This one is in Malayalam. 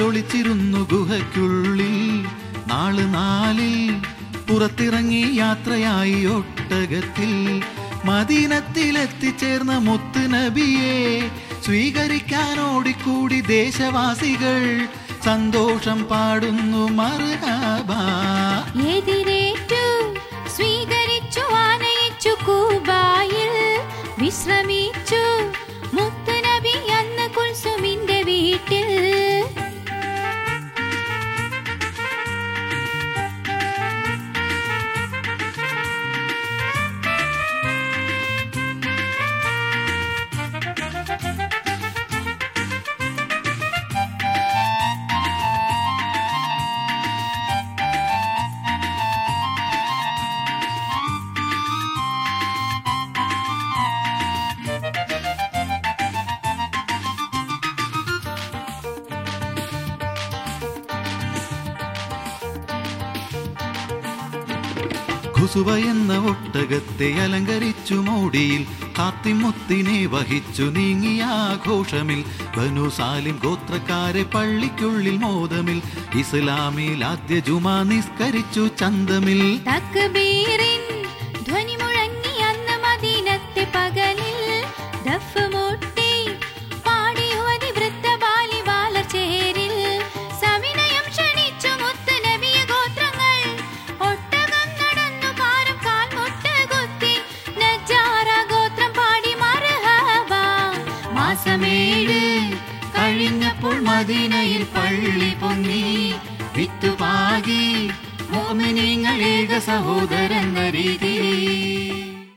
ഒളിച്ചിരുന്നു ഗുഹയ്ക്കുള്ളിൽ നാള് നാലിൽ പുറത്തിറങ്ങി യാത്രയായി ഒട്ടകത്തിൽ മദീനത്തിലെത്തിച്ചേർന്ന മുത്ത് നബിയെ സ്വീകരിക്കാൻ ഓടിക്കൂടി ദേശവാസികൾ സന്തോഷം പാടുന്നു മറുഹാബാ എതിരേറ്റു സ്വീകരിച്ചു ആനയിച്ചു കൂബായിൽ വിശ്രമിച്ചു മുത്തുനബി അന്ന് കുൽസുമിന്റെ വീട്ടിൽ ഖുസുവ എന്ന ഒട്ടകത്തെ അലങ്കരിച്ചു മോടിയിൽ കാത്തിമുത്തിനെ വഹിച്ചു നീങ്ങിയ ആഘോഷമിൽ ബനു സാലിം ഗോത്രക്കാരെ പള്ളിക്കുള്ളിൽ മോദമിൽ ഇസ്ലാമിൽ ആദ്യ ജുമാ നിസ്കരിച്ചു ചന്തമിൽ തക്ബീറിൻ ധ്വനി മുഴങ്ങി അന്ന് മദീനത്തെ പകലിൽ ദഫ് മുട്ടി പാടി ഹുവതി വൃദ്ധബാലി വാലചേരിൽ സവിനയം ക്ഷണിച്ചു മുത്ത് നബിയ ഗോത്രങ്ങൾ ഒട്ടകം നടന്നു പാരം കാൽമുട്ട് കുത്തി നജാറ ഗോത്രം പാടി മർഹബ മാസമേഴ് കഴിഞ്ഞപ്പോൾ മദീനയിൽ പള്ളി പൊങ്ങി വിത്തുപാകി മോമിനിങ്ങൾ ഏക സഹോദരൻ രീതി